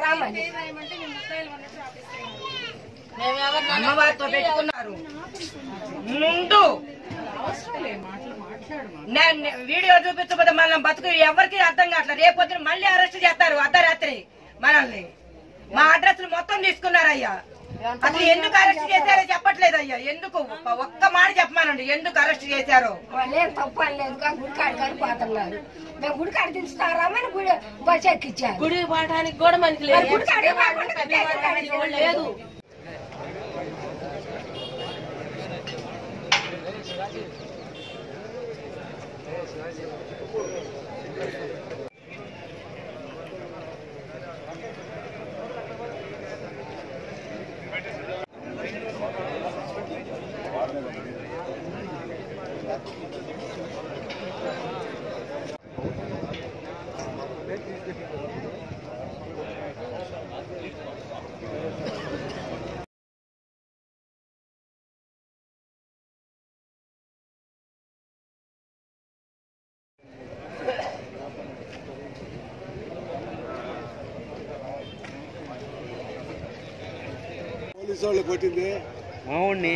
రామని అమ్మవారితో పెట్టుకున్నారు ముందు నే- నే- వీడియో చూపించబోతే మనం బతుకు ఎవరికి అర్థం కావట్లేదు రేపు పొద్దున మళ్ళీ అరెస్ట్ చేస్తారు అర్ధరాత్రి మనల్ని మా అడ్రస్ మొత్తం తీసుకున్నారయ్యా అసలు ఎందుకు అరెస్ట్ చేశారో చెప్పట్లేదు అయ్యా ఎందుకు ఒక్క- ఒక్క మాట చెప్పమానండి ఎందుకు అరెస్ట్ చేశారో వాళ్ళేం తప్పు లేదు గుడి కాడ కానీ పోతున్నారు మేము గుడి కాడ దించుతారామని గుడి బస్ ఎక్కిచ్చారు గుడి పోవడానికి కూడా మనకి మరి లేదు గుడి కాడికి పోకుండా స్టేషన్ కాడికి లేదు పోలీసు వాళ్ళు కొట్టింది మావుణ్ణి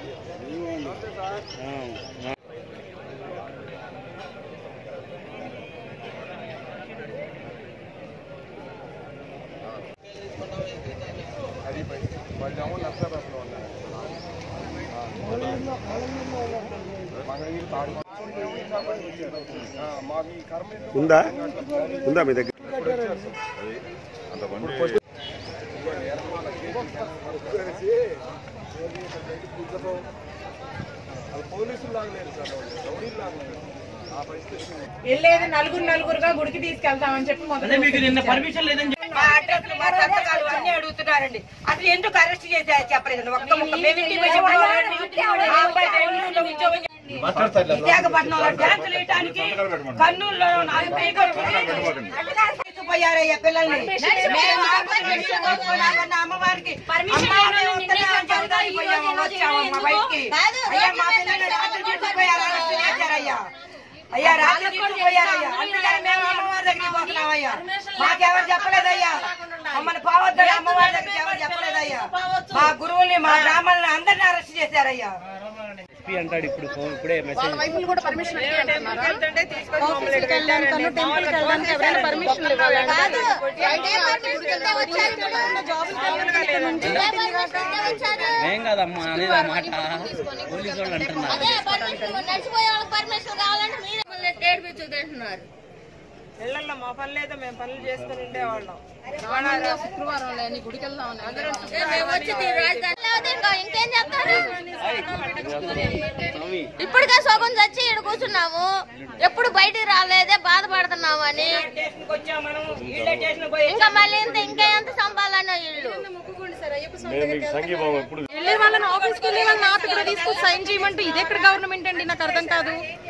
ఉందా ఉందా మీ దగ్గర వెళ్ళేది నలుగురు నలుగురుగా గుడికి తీసుకెళ్తామని చెప్పి మొదలు మీకు నిన్న పర్మిషన్ లేదని చెప్పి మా అడ్రస్ మా సంతకాలు అన్ని అడుగుతున్నారండి అసలు ఎందుకు అరెస్ట్ చేశారో చెప్పలేదు ఒక్క ముక్క మేము ఇంటికి పోయి చెప్పాలండి. ఆ అబ్బాయి బెంగళూరులో ఉద్యోగం చేస్తున్నాడు. విశాఖపట్నంలో డ్యాన్సులు వేయటానికి కర్నూలులో నాలుగు తీసుకుపోయారయ్యా పిల్లల్ని మేము ఆ permission తీసుకున్నామన్న అమ్మవారికి అమ్మవారిని ఉత్తరాలు జరగాలి పోయాము, వచ్చాము మా బయటికి అయ్యా మా పిల్లల్ని రాత్రి తీసుకుపోయారు అరెస్ట్ చేశారయ్యా అయ్యా రాత్రి తీసుకుపోయారయ్యా అందుకని మేము అమ్మవారి దగ్గరికి పోతున్నామయ్యా మాకెవరు చెప్పలేదయ్యా మమ్మల్ని పోవద్దని అమ్మవారి దగ్గరికి ఎవరు చెప్పలేదయ్యా మా గురువుని మా బ్రాహ్మణుని అందరిని అరెస్ట్ చేశారయ్యా ఎస్పీ అంటాడు ఇప్పుడు ఫోన్ ఇప్పుడే మెసేజ్ ఏం కాదమ్మా అనేది ఆ మాట పోలీసు వాళ్ళు అంటున్నారు నడిచిపోయే వాళ్ళకి పర్మిషన్ కావాలంటే మీరే మళ్ళీ ఏడిపించు తింటున్నారు ఇళ్లలో మా పని లేదా మేము పనులు చేసుకుని ఉండేవాళ్ళం ఇంకేం చెప్తారు ఇప్పటికే సగం చచ్చి ఇక్కడ కూర్చున్నాము ఎప్పుడు బయటికి రాలేదే బాధపడుతున్నాము అని స్టేషన్కి వచ్చాం మనం ఈళ్ళే స్టేషన్కి పోయి ఇంకా మళ్ళీ ఇంత ఇంకా ఎంత సంపాదన ఇల్లు వెళ్ళే వాళ్ళని ఆఫీస్కి వెళ్ళే వాళ్ళని ఆపి ఇక్కడ తీసుకొచ్చి సైన్ చేయమంటే ఇది ఎక్కడ గవర్నమెంట్ అండి నాకు అర్థం కాదు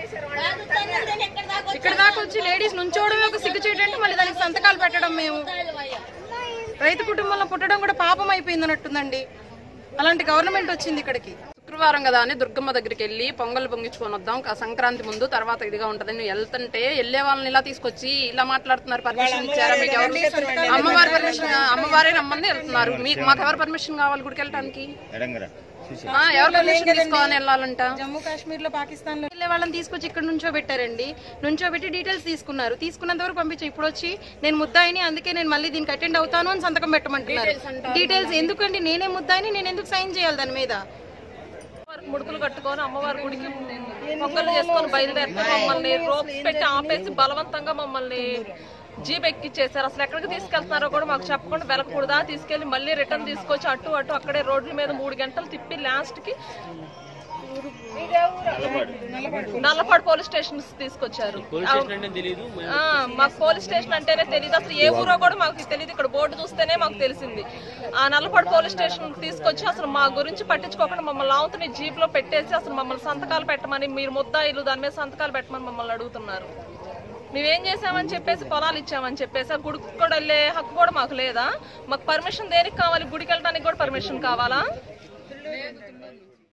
ఇక్కడ దాకా వచ్చి లేడీస్ నుంచోవడమే ఒక సిగ్గు చేయటంటే మళ్ళీ దానికి సంతకాలు పెట్టడం మేము రైతు కుటుంబంలో పుట్టడం కూడా పాపం అయిపోయింది అన్నట్టుందండి అలాంటి గవర్నమెంట్ వచ్చింది ఇక్కడికి శుక్రవారం కదా అని దుర్గమ్మ దగ్గరికి వెళ్ళి పొంగల్ పొంగించుకొని వద్దాం కా- సంక్రాంతి ముందు తర్వాత ఇదిగా ఉంటదని వెళ్తుంటే వెళ్ళే వాళ్ళని ఇలా తీసుకొచ్చి ఇలా మాట్లాడుతున్నారు పర్మిషన్ ఇచ్చారా మీకు ఎవరు అమ్మవారి పర్మిషన్ అమ్మవారే రమ్మని వెళ్తున్నారు మీకు మాకు ఎవరు పర్మిషన్ కావాలి గుడికి వెళ్ళడానికి ఆ, ఎవరు పర్మిషన్ తీసుకోవాలని వెళ్ళాలంట జమ్మూ కాశ్మీర్ లో పాకిస్తాన్ లో వెళ్ళే వాళ్ళని తీసుకొచ్చి ఇక్కడ నుంచో పెట్టారండి నుంచో పెట్టి డీటెయిల్స్ తీసుకున్నారు తీసుకున్నంత వరకు పంపించి ఇప్పుడు వచ్చి నేను ముద్దాయిని అందుకే నేను మళ్ళీ దీనికి అటెండ్ అవుతాను అని సంతకం పెట్టమంటున్నారు డీటెయిల్స్ ఎందుకండి నేనే ముద్దాయిని నేను ఎందుకు సైన్ చేయాలి దాని మీద ముడుకులు కట్టుకొని అమ్మవారి గుడికి పొంగలు చేసుకొని బయలుదేరితే మమ్మల్ని రోప్స్ పెట్టి ఆపేసి బలవంతంగా మమ్మల్ని జీప్ ఎక్కిచ్చేసారు అసలు ఎక్కడికి తీసుకెళ్తున్నారో కూడా మాకు చెప్పకుండా వెలకూడదా తీసుకెళ్లి మళ్ళీ రిటర్న్ తీసుకొచ్చి అటు అటు అక్కడే రోడ్ల మీద మూడు గంటలు తిప్పి లాస్ట్ కి నల్లపాడు పోలీస్ స్టేషన్ తీసుకొచ్చారు తెలియదు ఆ, మాకు పోలీస్ స్టేషన్ అంటేనే తెలియదు అసలు ఏ ఊరో కూడా మాకు తెలియదు ఇక్కడ బోర్డు చూస్తేనే మాకు తెలిసింది ఆ నల్లపాడు పోలీస్ స్టేషన్ తీసుకొచ్చి అసలు మా గురించి పట్టించుకోకుండా మమ్మల్ని ఆవుతుని జీప్ లో పెట్టేసి అసలు మమ్మల్ని సంతకాలు పెట్టమని మీరు ముద్దాయిలు దాని మీద సంతకాలు పెట్టమని మమ్మల్ని అడుగుతున్నారు మేమేం చేసామని చెప్పేసి పొలాలు ఇచ్చామని చెప్పేసి ఆ గుడికి కూడా వెళ్ళే హక్కు కూడా మాకు లేదా మాకు పర్మిషన్ దేనికి కావాలి గుడికి వెళ్ళడానికి కూడా పర్మిషన్ కావాలా